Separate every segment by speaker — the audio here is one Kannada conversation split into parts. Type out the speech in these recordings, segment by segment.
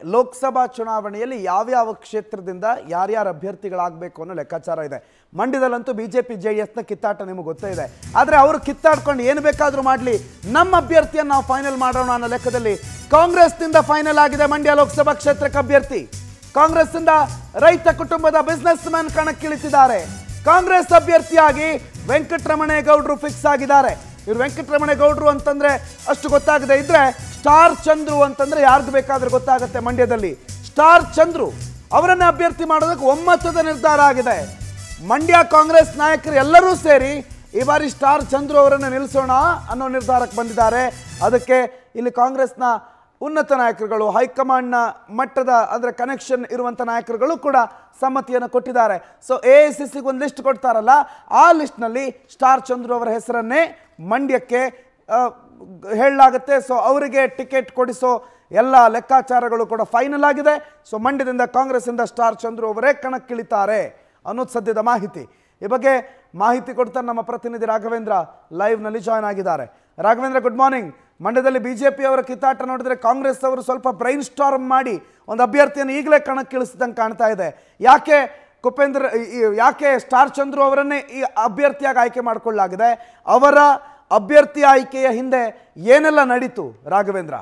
Speaker 1: ಲೋಕಸಭಾ ಚುನಾವಣೆಯಲ್ಲಿ ಯಾವ್ಯಾವ ಕ್ಷೇತ್ರದಿಂದ ಯಾರ್ಯಾರ ಅಭ್ಯರ್ಥಿಗಳಾಗಬೇಕು ಅನ್ನೋ ಲೆಕ್ಕಾಚಾರ ಇದೆ ಮಂಡ್ಯದಲ್ಲಂತೂ ಬಿಜೆಪಿ ಜೆ ಡಿ ಎಸ್ನ ಕಿತ್ತಾಟ ನಿಮಗೆ ಗೊತ್ತೇ ಇದೆ ಆದರೆ ಅವರು ಕಿತ್ತಾಡ್ಕೊಂಡು ಏನು ಬೇಕಾದರೂ ಮಾಡಲಿ ನಮ್ಮ ಅಭ್ಯರ್ಥಿಯನ್ನು ನಾವು ಫೈನಲ್ ಮಾಡೋಣ ಅನ್ನೋ ಲೆಕ್ಕದಲ್ಲಿ ಕಾಂಗ್ರೆಸ್ನಿಂದ ಫೈನಲ್ ಆಗಿದೆ ಮಂಡ್ಯ ಲೋಕಸಭಾ ಕ್ಷೇತ್ರಕ್ಕೆ ಅಭ್ಯರ್ಥಿ ಕಾಂಗ್ರೆಸ್ನಿಂದ ರೈತ ಕುಟುಂಬದ ಬಿಸ್ನೆಸ್ ಮ್ಯಾನ್ ಕಣಕ್ಕಿಳಿಸಿದ್ದಾರೆ ಕಾಂಗ್ರೆಸ್ ಅಭ್ಯರ್ಥಿಯಾಗಿ ವೆಂಕಟರಮಣೇಗೌಡರು ಫಿಕ್ಸ್ ಆಗಿದ್ದಾರೆ ಇವ್ರು ವೆಂಕಟರಮಣೇಗೌಡರು ಅಂತಂದ್ರೆ ಅಷ್ಟು ಗೊತ್ತಾಗದೆ ಇದ್ರೆ ಸ್ಟಾರ್ ಚಂದ್ರು ಅಂತಂದ್ರೆ ಯಾರ್ದು ಬೇಕಾದ್ರೆ ಗೊತ್ತಾಗುತ್ತೆ ಮಂಡ್ಯದಲ್ಲಿ ಸ್ಟಾರ್ ಚಂದ್ರು ಅವರನ್ನ ಅಭ್ಯರ್ಥಿ ಮಾಡೋದಕ್ಕೆ ಒಮ್ಮತದ ನಿರ್ಧಾರ ಆಗಿದೆ ಮಂಡ್ಯ ಕಾಂಗ್ರೆಸ್ ನಾಯಕರು ಎಲ್ಲರೂ ಸೇರಿ ಈ ಬಾರಿ ಸ್ಟಾರ್ ಚಂದ್ರು ಅವರನ್ನು ನಿಲ್ಲಿಸೋಣ ಅನ್ನೋ ನಿರ್ಧಾರಕ್ಕೆ ಬಂದಿದ್ದಾರೆ ಅದಕ್ಕೆ ಇಲ್ಲಿ ಕಾಂಗ್ರೆಸ್ನ ಉನ್ನತ ನಾಯಕರುಗಳು ಹೈಕಮಾಂಡ್ನ ಮಟ್ಟದ ಅಂದರೆ ಕನೆಕ್ಷನ್ ಇರುವಂಥ ನಾಯಕರುಗಳು ಕೂಡ ಸಮ್ಮತಿಯನ್ನು ಕೊಟ್ಟಿದ್ದಾರೆ ಸೊ ಎ ಐ ಸಿ ಸಿಗೆ ಒಂದು ಲಿಸ್ಟ್ ಕೊಡ್ತಾರಲ್ಲ ಆ ಲಿಸ್ಟ್ನಲ್ಲಿ ಸ್ಟಾರ್ ಚಂದ್ರು ಅವರ ಹೆಸರನ್ನೇ ಮಂಡ್ಯಕ್ಕೆ ಆ, ಗ್- ಹೇಳಲಾಗುತ್ತೆ ಸೊ ಅವರಿಗೆ ಟಿಕೆಟ್ ಕೊಡಿಸೋ ಎಲ್ಲ ಲೆಕ್ಕಾಚಾರಗಳು ಕೂಡ ಫೈನಲ್ ಆಗಿದೆ ಸೊ ಮಂಡ್ಯದಿಂದ ಕಾಂಗ್ರೆಸ್ಸಿಂದ ಸ್ಟಾರ್ ಚಂದ್ರು ಅವರೇ ಕಣಕ್ಕಿಳಿತಾರೆ ಅನ್ನೋದು ಸದ್ಯದ ಮಾಹಿತಿ ಈ ಬಗ್ಗೆ ಮಾಹಿತಿ ಕೊಡ್ತಾರೆ ನಮ್ಮ ಪ್ರತಿನಿಧಿ ರಾಘವೇಂದ್ರ ಲೈವ್ನಲ್ಲಿ ಜಾಯ್ನ್ ಆಗಿದ್ದಾರೆ ರಾಘವೇಂದ್ರ ಗುಡ್ ಮಾರ್ನಿಂಗ್ ಮಂಡ್ಯದಲ್ಲಿ ಬಿಜೆಪಿ ಅವರ ಕಿತ್ತಾಟ ನೋಡಿದ್ರೆ ಕಾಂಗ್ರೆಸ್ ಅವರು ಸ್ವಲ್ಪ ಬ್ರೈನ್ ಸ್ಟಾರ್ಮ್ ಮಾಡಿ ಒಂದು ಅಭ್ಯರ್ಥಿಯನ್ನು ಈಗಲೇ ಕಣಕ್ಕಿಳಿಸಿದಂಗೆ ಕಾಣ್ತಾ ಇದೆ ಯಾಕೆ ಕುಪೇಂದ್ರ ಈ- ಈ- ಯಾಕೆ ಸ್ಟಾರ್ ಚಂದ್ರು ಅವರನ್ನೇ ಈ ಅಭ್ಯರ್ಥಿಯಾಗಿ ಆಯ್ಕೆ ಮಾಡಿಕೊಳ್ಳಲಾಗಿದೆ ಅವರ ಅಭ್ಯರ್ಥಿ ಆಯ್ಕೆಯ ಹಿಂದೆ ಏನೆಲ್ಲ ನಡೀತು ರಾಘವೇಂದ್ರ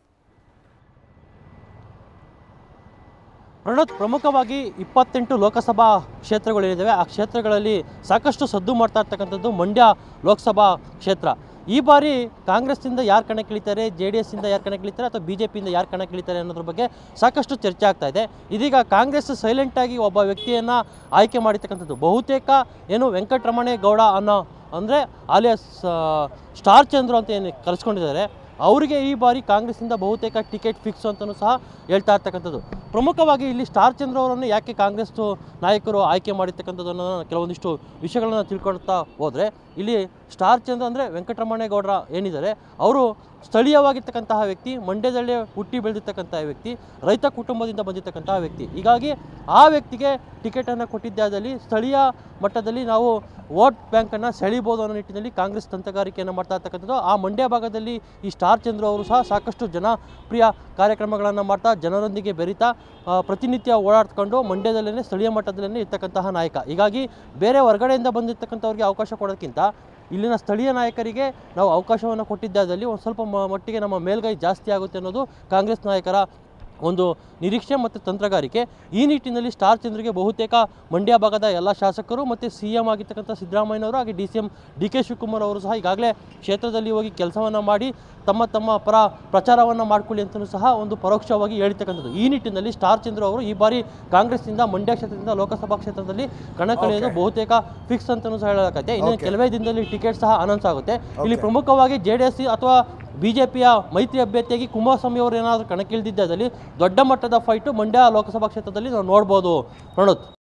Speaker 2: ಪ್ರಣೋತ್ ಪ್ರಮುಖವಾಗಿ ಇಪ್ಪತ್ತೆಂಟು ಲೋಕಸಭಾ ಕ್ಷೇತ್ರಗಳಿದ್ದಾವೆ ಆ ಕ್ಷೇತ್ರಗಳಲ್ಲಿ ಸಾಕಷ್ಟು ಸದ್ದು ಮಾಡ್ತಾ ಇರ್ತಕ್ಕಂಥದ್ದು ಮಂಡ್ಯ ಲೋಕಸಭಾ ಕ್ಷೇತ್ರ ಈ ಬಾರಿ ಕಾಂಗ್ರೆಸ್ನಿಂದ ಯಾರು ಕಣಕ್ಕಿಳಿತಾರೆ ಜೆ ಡಿ ಎಸ್ಸಿಂದ ಯಾರು ಕಣಕ್ಕಿಳಿತಾರೆ ಅಥವಾ ಬಿ ಜೆ ಪಿಯಿಂದ ಯಾರು ಕಣಕ್ಕಿಳಿತಾರೆ ಅನ್ನೋದ್ರ ಬಗ್ಗೆ ಸಾಕಷ್ಟು ಚರ್ಚೆ ಆಗ್ತಾ ಇದೆ ಇದೀಗ ಕಾಂಗ್ರೆಸ್ ಸೈಲೆಂಟಾಗಿ ಒಬ್ಬ ವ್ಯಕ್ತಿಯನ್ನು ಆಯ್ಕೆ ಮಾಡಿರ್ತಕ್ಕಂಥದ್ದು ಬಹುತೇಕ ಏನು ವೆಂಕಟರಮಣೇಗೌಡ ಅನ್ನೋ ಅಂದರೆ ಆಲಿಯಾಸ್ ಸ್ಟಾರ್ ಚಂದ್ರು ಅಂತ ಏನು ಕರೆಸ್ಕೊಂಡಿದ್ದಾರೆ ಅವರಿಗೆ ಈ ಬಾರಿ ಕಾಂಗ್ರೆಸ್ಸಿಂದ ಬಹುತೇಕ ಟಿಕೆಟ್ ಫಿಕ್ಸ್ ಅಂತಲೂ ಸಹ ಹೇಳ್ತಾ ಇರ್ತಕ್ಕಂಥದ್ದು ಪ್ರಮುಖವಾಗಿ ಇಲ್ಲಿ ಸ್ಟಾರ್ ಚಂದ್ರ ಅವರನ್ನು ಯಾಕೆ ಕಾಂಗ್ರೆಸ್ ನಾಯಕರು ಆಯ್ಕೆ ಮಾಡಿರ್ತಕ್ಕಂಥದ್ದು ಅನ್ನೋ ಕೆಲವೊಂದಿಷ್ಟು ವಿಷಯಗಳನ್ನ ತಿಳ್ಕೊಳ್ತಾ ಹೋದರೆ ಇಲ್ಲಿ ಸ್ಟಾರ್ ಚಂದ್ರ ಅಂದರೆ ವೆಂಕಟರಮಣೇಗೌಡರ ಏನಿದ್ದಾರೆ ಅವರು ಸ್ಥಳೀಯವಾಗಿರ್ತಕ್ಕಂತಹ ವ್ಯಕ್ತಿ ಮಂಡ್ಯದಲ್ಲೇ ಹುಟ್ಟಿ ಬೆಳೆದಿರ್ತಕ್ಕಂತಹ ವ್ಯಕ್ತಿ ರೈತ ಕುಟುಂಬದಿಂದ ಬಂದಿರತಕ್ಕಂತಹ ವ್ಯಕ್ತಿ ಹೀಗಾಗಿ ಆ ವ್ಯಕ್ತಿಗೆ ಟಿಕೆಟನ್ನು ಕೊಟ್ಟಿದ್ದಾದಲ್ಲಿ ಸ್ಥಳೀಯ ಮಟ್ಟದಲ್ಲಿ ನಾವು ವೋಟ್ ಬ್ಯಾಂಕನ್ನು ಸೆಳೀಬೋದು ಅನ್ನೋ ನಿಟ್ಟಿನಲ್ಲಿ ಕಾಂಗ್ರೆಸ್ ತಂತ್ರಗಾರಿಕೆಯನ್ನು ಮಾಡ್ತಾ ಇರ್ತಕ್ಕಂಥದ್ದು ಆ ಮಂಡ್ಯ ಭಾಗದಲ್ಲಿ ಈ ಸ್ಟಾರ್ ಚಂದ್ರ ಅವರು ಸಹ ಸಾಕಷ್ಟು ಜನಪ್ರಿಯ ಕಾರ್ಯಕ್ರಮಗಳನ್ನು ಮಾಡ್ತಾ ಜನರೊಂದಿಗೆ ಬೆರೀತಾ ಆ, ಪ್ರತಿನಿತ್ಯ ಓಡಾಡ್ಕೊಂಡು ಮಂಡ್ಯದಲ್ಲೇ ಸ್ಥಳೀಯ ಮಟ್ಟದಲ್ಲೇ ಇರ್ತಕ್ಕಂತಹ ನಾಯಕ ಹೀಗಾಗಿ ಬೇರೆ ಹೊರಗಡೆಯಿಂದ ಬಂದಿರತಕ್ಕಂಥವ್ರಿಗೆ ಅವಕಾಶ ಕೊಡೋದಕ್ಕಿಂತ ಇಲ್ಲಿನ ಸ್ಥಳೀಯ ನಾಯಕರಿಗೆ ನಾವು ಅವಕಾಶವನ್ನು ಕೊಟ್ಟಿದ್ದಾದಲ್ಲಿ ಒಂದು ಸ್ವಲ್ಪ ಮ- ಮಟ್ಟಿಗೆ ನಮ್ಮ ಮೇಲ್ಗೈ ಜಾಸ್ತಿ ಆಗುತ್ತೆ ಅನ್ನೋದು ಕಾಂಗ್ರೆಸ್ ನಾಯಕರ ಒಂದು ನಿರೀಕ್ಷೆ ಮತ್ತು ತಂತ್ರಗಾರಿಕೆ ಈ ನಿಟ್ಟಿನಲ್ಲಿ ಸ್ಟಾರ್ ಚಂದ್ರಿಗೆ ಬಹುತೇಕ ಮಂಡ್ಯ ಭಾಗದ ಎಲ್ಲ ಶಾಸಕರು ಮತ್ತು ಸಿ ಎಂ ಆಗಿರ್ತಕ್ಕಂಥ ಸಿದ್ದರಾಮಯ್ಯನವರು ಹಾಗೆ D C M D K Shivakumar ಅವರು ಸಹ ಈಗಾಗಲೇ ಕ್ಷೇತ್ರದಲ್ಲಿ ಹೋಗಿ ಕೆಲಸವನ್ನು ಮಾಡಿ ತಮ್ಮ ತಮ್ಮ ಪರ ಪ್ರಚಾರವನ್ನು ಮಾಡಿಕೊಳ್ಳಿ ಅಂತಲೂ ಸಹ ಒಂದು ಪರೋಕ್ಷವಾಗಿ ಹೇಳಿರ್ತಕ್ಕಂಥದ್ದು ಈ ನಿಟ್ಟಿನಲ್ಲಿ ಸ್ಟಾರ್ ಚಂದ್ರ ಅವರು ಈ ಬಾರಿ ಕಾಂಗ್ರೆಸ್ನಿಂದ ಮಂಡ್ಯ ಕ್ಷೇತ್ರದಿಂದ ಲೋಕಸಭಾ ಕ್ಷೇತ್ರದಲ್ಲಿ ಕಣಕ್ಕಿಳಿಯೋದು ಬಹುತೇಕ ಫಿಕ್ಸ್ ಅಂತಲೂ ಸಹ ಹೇಳಲಾಗುತ್ತೆ ಇನ್ನು
Speaker 1: Okay.
Speaker 2: ಕೆಲವೇ ದಿನದಲ್ಲಿ ಟಿಕೆಟ್ ಸಹ ಅನೌನ್ಸ್ ಆಗುತ್ತೆ ಇಲ್ಲಿ ಪ್ರಮುಖವಾಗಿ ಜೆ ಡಿ ಎಸ್ ಅಥವಾ ಬಿಜೆಪಿಯ ಮೈತ್ರಿ ಅಭ್ಯರ್ಥಿಯಾಗಿ ಕುಮಾರಸ್ವಾಮಿ ಅವರು ಏನಾದರೂ ಕಣಕ್ಕಿಳಿದಿದ್ದಲ್ಲಿ ದೊಡ್ಡ ಮಟ್ಟದ ಫೈಟು ಮಂಡ್ಯ ಲೋಕಸಭಾ ಕ್ಷೇತ್ರದಲ್ಲಿ ನಾವು ನೋಡ್ಬೋದು ಪ್ರಣೋತ್